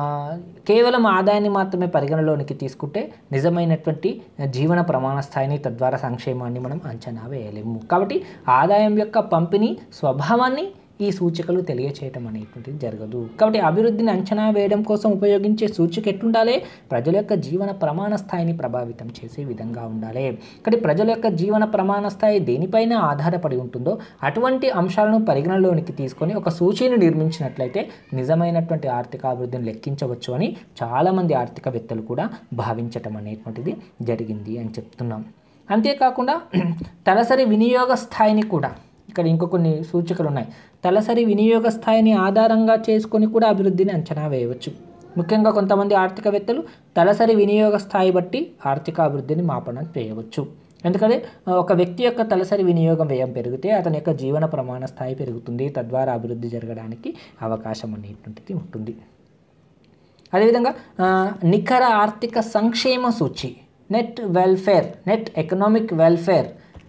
కేవలం ఆదాయాన్ని మాత్రమే పరిగణలోనికి తీసుకుంటే నిజమైనటువంటి జీవన ప్రమాణ స్థాయిని తద్వారా సంక్షేమాన్ని మనం అంచనా వేయలేము కాబట్టి ఆదాయం యొక్క పంపిణీ స్వభావాన్ని ఈ సూచికలు తెలియచేయటం అనేటువంటిది జరగదు కాబట్టి అభివృద్ధిని అంచనా వేయడం కోసం ఉపయోగించే సూచిక ఎట్లుండాలి ప్రజల యొక్క జీవన ప్రమాణ స్థాయిని ప్రభావితం చేసే విధంగా ఉండాలి కాబట్టి ప్రజల యొక్క జీవన ప్రమాణ స్థాయి దేనిపైన ఆధారపడి ఉంటుందో అటువంటి అంశాలను పరిగణలోనికి తీసుకొని ఒక సూచీని నిర్మించినట్లయితే నిజమైనటువంటి ఆర్థిక అభివృద్ధిని లెక్కించవచ్చు అని చాలామంది ఆర్థికవేత్తలు కూడా భావించటం అనేటువంటిది జరిగింది అని చెప్తున్నాం అంతేకాకుండా తలసరి వినియోగ స్థాయిని కూడా ఇక్కడ ఇంకో కొన్ని సూచికలు ఉన్నాయి తలసరి వినియోగ స్థాయిని ఆధారంగా చేసుకొని కూడా అభివృద్ధిని అంచనా వేయవచ్చు ముఖ్యంగా కొంతమంది ఆర్థికవేత్తలు తలసరి వినియోగ స్థాయి బట్టి ఆర్థిక అభివృద్ధిని మాపనం చేయవచ్చు ఎందుకంటే ఆ, ఒక వ్యక్తి యొక్క తలసరి వినియోగం వ్యయం పెరిగితే అతని యొక్క జీవన ప్రమాణ స్థాయి పెరుగుతుంది తద్వారా అభివృద్ధి జరగడానికి అవకాశం అనేటువంటిది ఉంటుంది అదేవిధంగా ఆ, నికర ఆర్థిక సంక్షేమ సూచి net welfare net economic welfare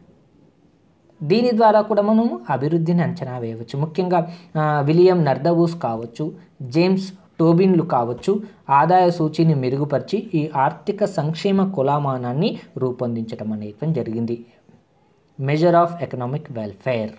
దీని ద్వారా కూడా మనము అభివృద్ధిని అంచనా వేయవచ్చు ముఖ్యంగా ఆ, విలియం నర్దవూస్ కావచ్చు జేమ్స్ టోబిన్లు కావచ్చు ఆదాయ సూచిని మెరుగుపరిచి ఈ ఆర్థిక సంక్షేమ కులామానాన్ని రూపొందించడం అనేది జరిగింది మెజర్ ఆఫ్ ఎకనామిక్ వెల్ఫేర్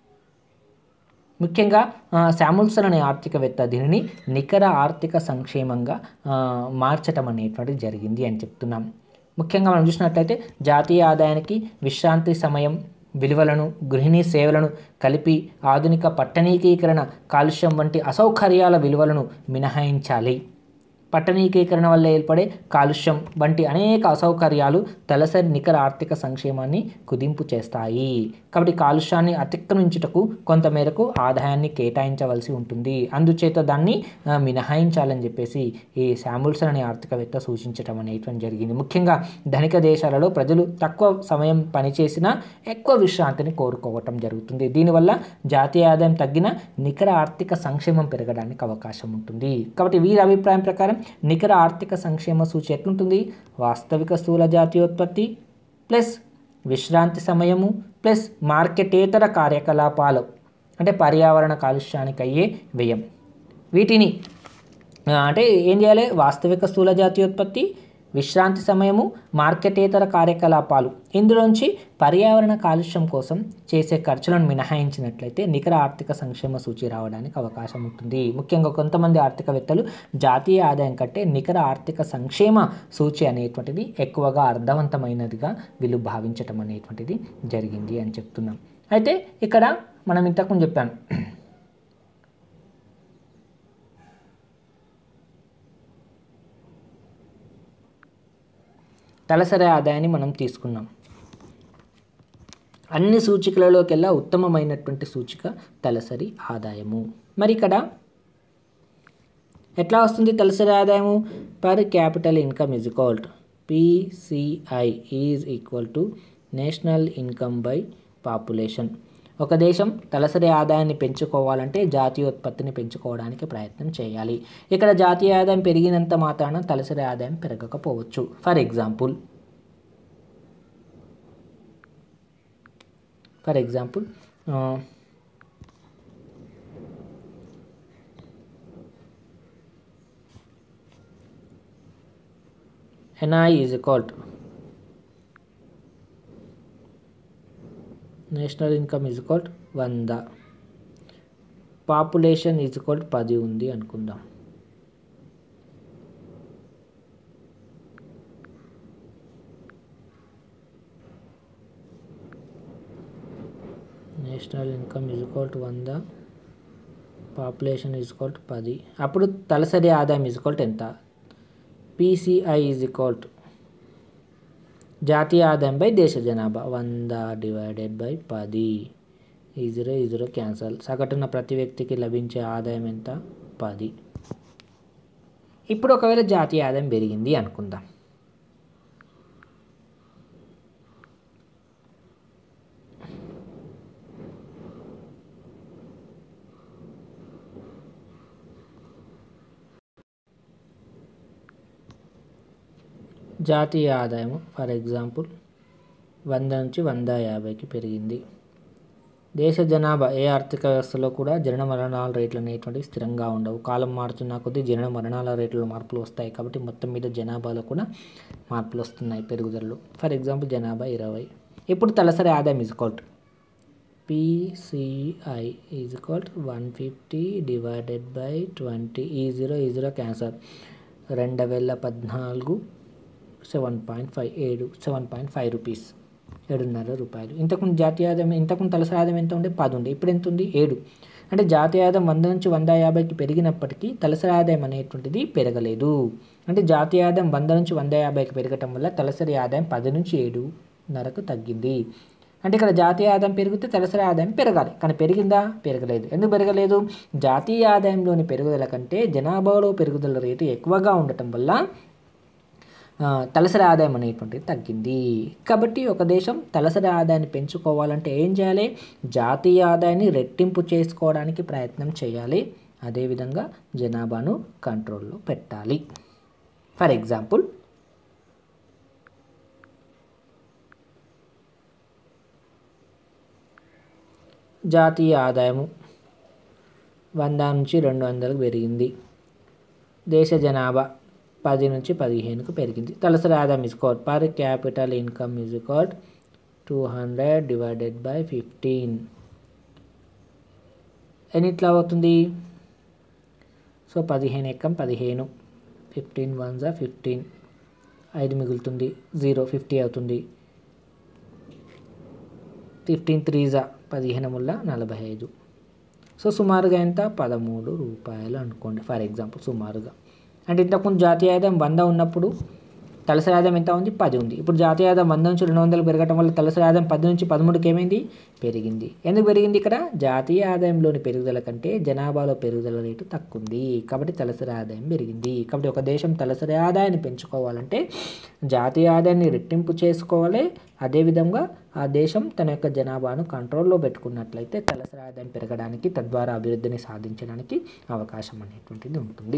ముఖ్యంగా ఆ, శాముల్సన్ అనే ఆర్థికవేత్త దీనిని నికర ఆర్థిక సంక్షేమంగా ఆ, మార్చటం అనేటువంటిది జరిగింది అని చెప్తున్నాం ముఖ్యంగా మనం చూసినట్లయితే జాతీయ ఆదాయానికి విశ్రాంతి సమయం విలువలను గృహిణీ సేవలను కలిపి ఆధునిక పట్టణీకీకరణ కాలుష్యం వంటి అసౌకర్యాల విలువలను మినహాయించాలి పట్టణీకీకరణ వల్ల ఏర్పడే కాలుష్యం వంటి అనేక అసౌకర్యాలు తలసరి నికర ఆర్థిక సంక్షేమాన్ని కుదింపు చేస్తాయి కాబట్టి కాలుష్యాన్ని అతిక్రమించుటకు కొంతమేరకు ఆదాయాన్ని కేటాయించవలసి ఉంటుంది అందుచేత దాన్ని ఆ, మినహాయించాలని చెప్పేసి ఈ శామ్యుల్సన్ అనే ఆర్థికవేత్త సూచించడం అనేటువంటి జరిగింది ముఖ్యంగా ధనిక దేశాలలో ప్రజలు తక్కువ సమయం పనిచేసినా ఎక్కువ విశ్రాంతిని కోరుకోవటం జరుగుతుంది దీనివల్ల జాతీయ ఆదాయం తగ్గిన నికర ఆర్థిక సంక్షేమం పెరగడానికి అవకాశం ఉంటుంది కాబట్టి వీరి అభిప్రాయం ప్రకారం నికర ఆర్థిక సంక్షేమ సూచి ఎట్లుంటుంది వాస్తవిక స్థూల జాతీయోత్పత్తి ప్లస్ విశ్రాంతి సమయము ప్లస్ మార్కెటేతర కార్యకలాపాలు అంటే పర్యావరణ కాలుష్యానికి అయ్యే వ్యయం వీటిని ఆ, అంటే ఏం చేయాలి వాస్తవిక స్థూల జాతీయోత్పత్తి విశ్రాంతి సమయము మార్కెటేతర కార్యకలాపాలు ఇందులోంచి పర్యావరణ కాలుష్యం కోసం చేసే ఖర్చులను మినహాయించినట్లయితే నికర ఆర్థిక సంక్షేమ సూచి రావడానికి అవకాశం ఉంటుంది ముఖ్యంగా కొంతమంది ఆర్థికవేత్తలు జాతీయ ఆదాయం కంటే నికర ఆర్థిక సంక్షేమ సూచి అనేటువంటిది ఎక్కువగా అర్థవంతమైనదిగా వీళ్ళు భావించటం అనేటువంటిది జరిగింది అని చెప్తున్నాం అయితే ఇక్కడ మనం ఇంతకుముందు చెప్పాను తలసరి ఆదాయాన్ని మనం తీసుకున్నాం అన్ని సూచికలలోకెల్లా ఉత్తమమైనటువంటి సూచిక తలసరి ఆదాయము మరి ఇక్కడ ఎట్లా వస్తుంది తలసరి ఆదాయము per capital income is equal to PCI is equal to national income by population ఒక దేశం తలసరి ఆదాయాన్ని పెంచుకోవాలంటే జాతీయోత్పత్తిని పెంచుకోవడానికి ప్రయత్నం చేయాలి ఇక్కడ జాతీయ ఆదాయం పెరిగినంత మాత్రాన తలసరి ఆదాయం పెరగకపోవచ్చు for example for example NI is equal to national income is equal వంద పాపులేషన్ ఈజ్ ఈక్వల్ పది ఉంది అనుకుందాం నేషనల్ ఇన్కమ్ ఈజ్ ఈక్వల్ వంద పాపులేషన్ ఈజ్ ఈక్వల్ పది అప్పుడు తలసరి ఆదాయం ఈజ్ ఈక్వల్ ఎంత పీసీఐ ఈజ్ ఈక్వల్ జాతీయ ఆదాయం బై దేశ జనాభా వంద డివైడెడ్ బై పది ఈ జీరో ఈ జీరో క్యాన్సల్ సగటున ప్రతి వ్యక్తికి లభించే ఆదాయం ఎంత పది ఇప్పుడు ఒకవేళ జాతీయ ఆదాయం పెరిగింది అనుకుందాం జాతీయ ఆదాయము ఫర్ ఎగ్జాంపుల్ వంద నుంచి వంద యాభైకి పెరిగింది దేశ జనాభా ఏ ఆర్థిక వ్యవస్థలో కూడా జనన మరణాల రేట్లు అనేటువంటివి స్థిరంగా ఉండవు కాలం మారుతున్న కొద్దీ జనన మరణాల రేట్లలో మార్పులు వస్తాయి కాబట్టి మొత్తం మీద జనాభాలో కూడా మార్పులు వస్తున్నాయి పెరుగుదలలో ఫర్ ఎగ్జాంపుల్ జనాభా ఇరవై ఇప్పుడు తలసరి ఆదాయం is equal PCI is equal one fifty divided by twenty ఈ జీరో ఈ జీరో క్యాన్సర్ రెండు వేల పద్నాలుగు సెవెన్ పాయింట్ ఫైవ్ ఏడు సెవెన్ పాయింట్ ఫైవ్ రూపీస్ ఏడున్నర రూపాయలు ఇంతకుముందు జాతీయ ఆదాయం ఇంతకుముందు తలసరి ఆదాయం ఎంత ఉండే పది ఉండే ఇప్పుడు ఎంత ఉంది ఏడు అంటే జాతీయ ఆదాయం వంద నుంచి వంద యాభైకి పెరిగినప్పటికీ తలసరి ఆదాయం అనేటువంటిది పెరగలేదు అంటే జాతీయ ఆదాయం వంద నుంచి వంద యాభైకి పెరగటం వల్ల తలసరి ఆదాయం పది నుంచి ఏడు నరకు తగ్గింది అంటే ఇక్కడ జాతీయ ఆదాయం పెరిగితే తలసరి ఆదాయం పెరగాలి కానీ పెరిగిందా పెరగలేదు ఎందుకు పెరగలేదు జాతీయ ఆదాయంలోని పెరుగుదల కంటే జనాభాలో పెరుగుదల రేటు ఎక్కువగా ఉండటం వల్ల ఆ, తలసరి ఆదాయం అనేటువంటిది తగ్గింది కాబట్టి ఒక దేశం తలసరి ఆదాయాన్ని పెంచుకోవాలంటే ఏం చేయాలి జాతీయ ఆదాయాన్ని రెట్టింపు చేసుకోవడానికి ప్రయత్నం చేయాలి అదేవిధంగా జనాభాను కంట్రోల్లో పెట్టాలి ఫర్ ఎగ్జాంపుల్ జాతీయ ఆదాయము వంద నుంచి రెండు వందలకు పెరిగింది దేశ జనాభా పది నుంచి పదిహేనుకు పెరిగింది తలసరి ఆదాయం ఇసుకోట్ per capital income is equal to hundred divided by fifteen ఎన్నిట్లా అవుతుంది సో పదిహేను ఎక్కం పదిహేను ఫిఫ్టీన్ వన్ జా ఫిఫ్టీన్ ఐదు మిగులుతుంది జీరో ఫిఫ్టీ అవుతుంది ఫిఫ్టీన్ త్రీ జా పదిహేను ముళ్ళ నలభై ఐదు సో సుమారుగా ఎంత పదమూడు రూపాయలు అనుకోండి ఫర్ ఎగ్జాంపుల్ సుమారుగా అంటే ఇంతకుముందు జాతీయ ఆదాయం వంద ఉన్నప్పుడు తలసరి ఆదాయం ఎంత ఉంది పది ఉంది ఇప్పుడు జాతీయ ఆదాయం వంద నుంచి రెండు వందలు పెరగటం వల్ల తలసరి ఆదాయం పది నుంచి పదమూడుకి ఏమైంది పెరిగింది ఎందుకు పెరిగింది ఇక్కడ జాతీయ ఆదాయంలోని పెరుగుదల కంటే జనాభాలో పెరుగుదల రేటు తక్కువ ఉంది కాబట్టి తలసరి ఆదాయం పెరిగింది కాబట్టి ఒక దేశం తలసరి ఆదాయాన్ని పెంచుకోవాలంటే జాతీయ ఆదాయాన్ని రెట్టింపు చేసుకోవాలి అదేవిధంగా ఆ దేశం తన యొక్క జనాభాను కంట్రోల్లో పెట్టుకున్నట్లయితే తలసరి ఆదాయం పెరగడానికి తద్వారా అభివృద్ధిని సాధించడానికి అవకాశం అనేటువంటిది ఉంటుంది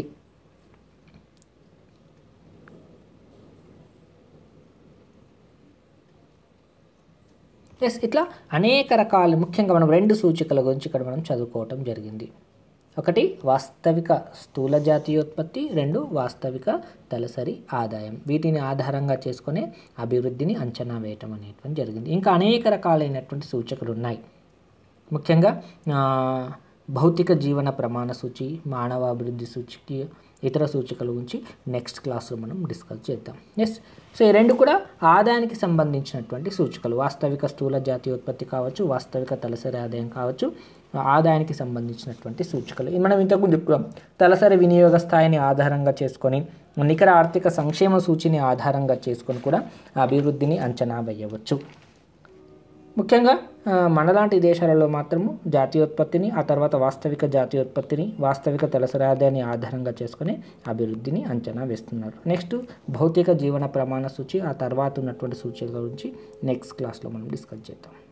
ఎస్ ఇట్లా అనేక రకాల ముఖ్యంగా మనం రెండు సూచికల గురించి ఇక్కడ మనం చదువుకోవటం జరిగింది ఒకటి వాస్తవిక స్థూల జాతీయోత్పత్తి రెండు వాస్తవిక తలసరి ఆదాయం వీటిని ఆధారంగా చేసుకునే అభివృద్ధిని అంచనా వేయటం అనేటువంటి జరిగింది ఇంకా అనేక రకాలైనటువంటి సూచకలు ఉన్నాయి ముఖ్యంగా ఆ, భౌతిక జీవన ప్రమాణ సూచి మానవ అభివృద్ధి సూచికి ఇతర సూచికల గురించి నెక్స్ట్ క్లాస్లో మనం డిస్కస్ చేద్దాం ఎస్ సో ఈ రెండు కూడా ఆదాయానికి సంబంధించినటువంటి సూచికలు వాస్తవిక స్థూల జాతీయోత్పత్తి కావచ్చు వాస్తవిక తలసరి ఆదాయం కావచ్చు ఆదాయానికి సంబంధించినటువంటి సూచికలు ఇది మనం ఇంతకుముందు చెప్పుకున్నాం తలసరి వినియోగ స్థాయిని ఆధారంగా చేసుకొని నికర ఆర్థిక సంక్షేమ సూచిని ఆధారంగా చేసుకొని కూడా అభివృద్ధిని అంచనా వేయవచ్చు ముఖ్యంగా ఆ, మనలాంటి దేశాలలో మాత్రము జాతీయోత్పత్తిని ఆ తర్వాత వాస్తవిక జాతీయోత్పత్తిని వాస్తవిక తలసరి ఆదాయాన్ని ఆధారంగా చేసుకుని అభివృద్ధిని అంచనా వేస్తున్నారు నెక్స్ట్ భౌతిక జీవన ప్రమాణ సూచి ఆ తర్వాత ఉన్నటువంటి సూచీల గురించి నెక్స్ట్ క్లాస్లో మనం డిస్కస్ చేద్దాం